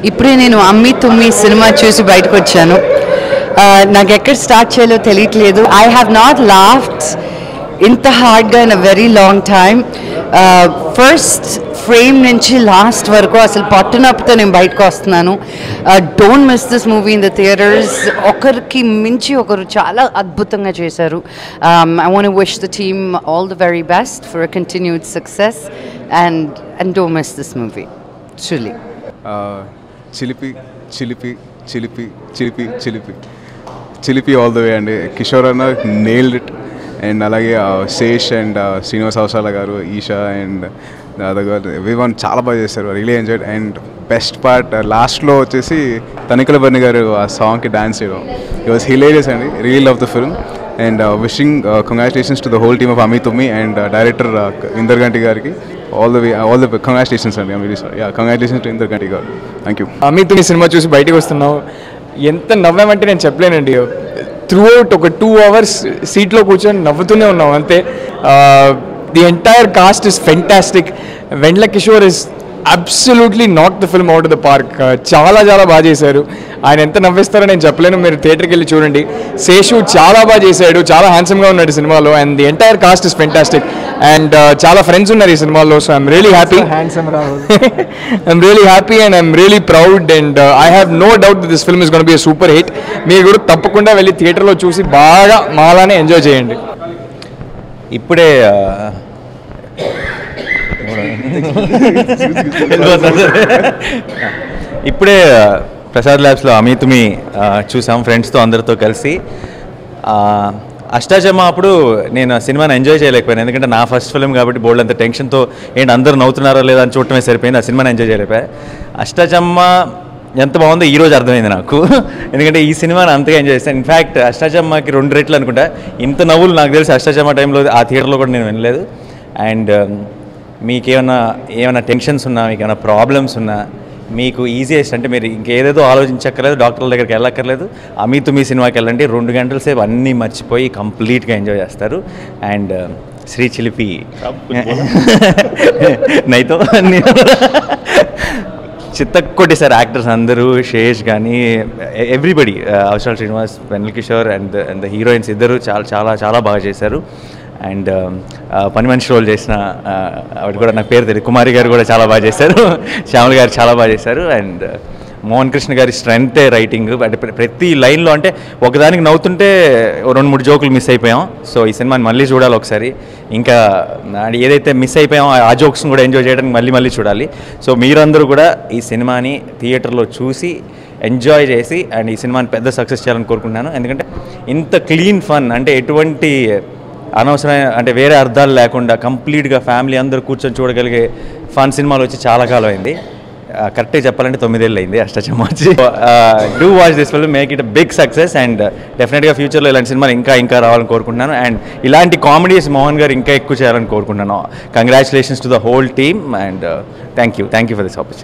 ఇప్పుడే నేను అమ్మి తుమ్మి సినిమా చూసి బయటకు వచ్చాను ఆ, నాకు ఎక్కడ స్టార్ట్ చేయాలో తెలియట్లేదు ఐ హ్యావ్ నాట్ లాఫ్ట్ ఇంత హార్డ్గా in a very long time first frame నుంచి లాస్ట్ వరకు అసలు పట్టునప్పుతో నేను బయటకు వస్తున్నాను don't miss this movie in the theatres ఒకరికి మించి ఒకరు చాలా అద్భుతంగా చేశారు I want wish the team all the very best for a continued success and and don't miss this movie truly ఆ, చిలిపి చిలిపి చిలిపి చిలిపి చిలిపి చిలిపి ఆల్ ద వే అండి కిషోర్ అన్న నేల్డ్ ఇట్ అండ్ అలాగే ఆ, శేష్ అండ్ ఆ, శ్రీనివాస్ అవసాల గారు ఈషా అండ్ ఎవ్రీ వన్ చాలా బాగా చేశారు really enjoyed and best part లాస్ట్లో వచ్చేసి తనికల బర్ని గారు ఆ సాంగ్కి డాన్స్ చేయడం ఇట్ వాస్ హిలేరియస్ అండి real of the film and wishing congratulations to the whole team of Amit Tummi and director Indraganti గారికి all the way all the congratulations అండి very sorry congratulations to Indraganti గారు థ్యాంక్ యూ అమిత్ మీ సినిమా చూసి బయటకు వస్తున్నావు ఎంత నవ్వామంటే నేను చెప్పలేనండి త్రూ అవుట్ ఒక టూ అవర్స్ సీట్లో కూర్చొని నవ్వుతూనే ఉన్నాం అంతే the entire cast is fantastic Vennela Kishore is absolutely not the film out the park చాలా చాలా బాగా చేశారు ఆయన ఎంత నవ్విస్తారో నేను చెప్పలేను మీరు థియేటర్కి వెళ్ళి చూడండి శేషు చాలా బాగా చేశాడు చాలా హ్యాండ్సమ్గా ఉన్నాడు ఈ సినిమాలో and the entire cast is fantastic and చాలా ఫ్రెండ్స్ ఉన్నారు ఈ సినిమాలో so I'm really happy handsome Rahul I'm really happy and I'm really proud and I have no doubt this film is gonna be super hit మీరు కూడా తప్పకుండా వెళ్ళి థియేటర్లో చూసి బాగా మాలానే ఎంజాయ్ చేయండి ఇప్పుడే ఆ, ఇప్పుడే ఆ, ప్రసాద్ ల్యాబ్స్లో అమిత్మి ఆ, చూసాం ఫ్రెండ్స్తో అందరితో కలిసి ఆ, అష్టాచమ్మ అప్పుడు నేను ఆ సినిమాని ఎంజాయ్ చేయలేకపోయాను ఎందుకంటే నా ఫస్ట్ ఫిల్మ్ కాబట్టి బోల్డ్ అంత టెన్షన్తో ఏంటి అందరూ నవ్వుతున్నారో లేదా అని చూడటమే సరిపోయింది ఆ సినిమాని ఎంజాయ్ చేయలేకపోయా అష్టాచమ్మ ఎంత బాగుందో ఈ రోజు అర్థమైంది నాకు ఎందుకంటే ఈ సినిమాని అంతగా ఎంజాయ్ చేస్తాను ఇన్ఫ్యాక్ట్ అష్టాచమ్మకి రెండు రెట్లు అనుకుంటా ఇంత నవ్వులు నాకు తెలిసి అష్టాచమ్మ టైంలో ఆ థియేటర్లో కూడా నేను వినలేదు అండ్ మీకేమైనా ఏమైనా టెన్షన్స్ ఉన్నా మీకు ఏమైనా ప్రాబ్లమ్స్ ఉన్నా మీకు ఈజియెస్ట్ అంటే మీరు ఇంకేదేదో ఆలోచించక్కర్లేదు డాక్టర్ల దగ్గరికి వెళ్ళక్కర్లేదు అమిత్ మీ సినిమాకి వెళ్ళండి రెండు గంటల సేపు అన్నీ మర్చిపోయి కంప్లీట్గా ఎంజాయ్ చేస్తారు అండ్ శ్రీ చిలిపి నైతో చిత్త కొట్టేశారు యాక్టర్స్ అందరూ శేష్ కానీ everybody Avasarala Srinivas Vennela Kishore and and the heroines ఇద్దరు చాలా చాలా చాలా బాగా చేశారు అండ్ పని మనిషి రోల్ చేసిన ఆ, ఆవిడ కూడా నాకు పేరు తెలియదు కుమారి గారు కూడా చాలా బాగా చేశారు శ్యామల గారు చాలా బాగా చేశారు అండ్ మోహన్ కృష్ణ గారి స్ట్రెంగ్తే రైటింగ్ అంటే ప్ర- ప్రతి లైన్లో అంటే ఒకదానికి నవ్వుతుంటే ఓ రెండు మూడు జోకులు మిస్ అయిపోయాం సో ఈ సినిమాని మళ్ళీ చూడాలి ఒకసారి ఇంకా ఆ, ఏదైతే మిస్ అయిపోయామో ఆ జోక్స్ని కూడా ఎంజాయ్ చేయడానికి మళ్ళీ మళ్ళీ చూడాలి సో మీరందరూ కూడా ఈ సినిమాని థియేటర్లో చూసి ఎంజాయ్ చేసి అండ్ ఈ సినిమాని పెద్ద సక్సెస్ చేయాలని కోరుకుంటున్నాను ఎందుకంటే ఇంత క్లీన్ ఫన్ అంటే ఎటువంటి అనవసరమైన అంటే వేరే అర్థాలు లేకుండా కంప్లీట్గా ఫ్యామిలీ అందరూ కూర్చొని చూడగలిగే ఫన్ సినిమాలు వచ్చి చాలా కాలం అయింది కరెక్ట్గా చెప్పాలంటే తొమ్మిదేళ్ళు అయింది అష్టచమ్మ వచ్చి do watch this film make it big success and డెఫినెట్గా ఫ్యూచర్లో ఇలాంటి సినిమాలు ఇంకా ఇంకా రావాలని కోరుకుంటున్నాను అండ్ ఇలాంటి కామెడీస్ మోహన్ గారు ఇంకా ఎక్కువ చేయాలని కోరుకుంటున్నాను congratulations to the whole team and thank you thank you for this opportunity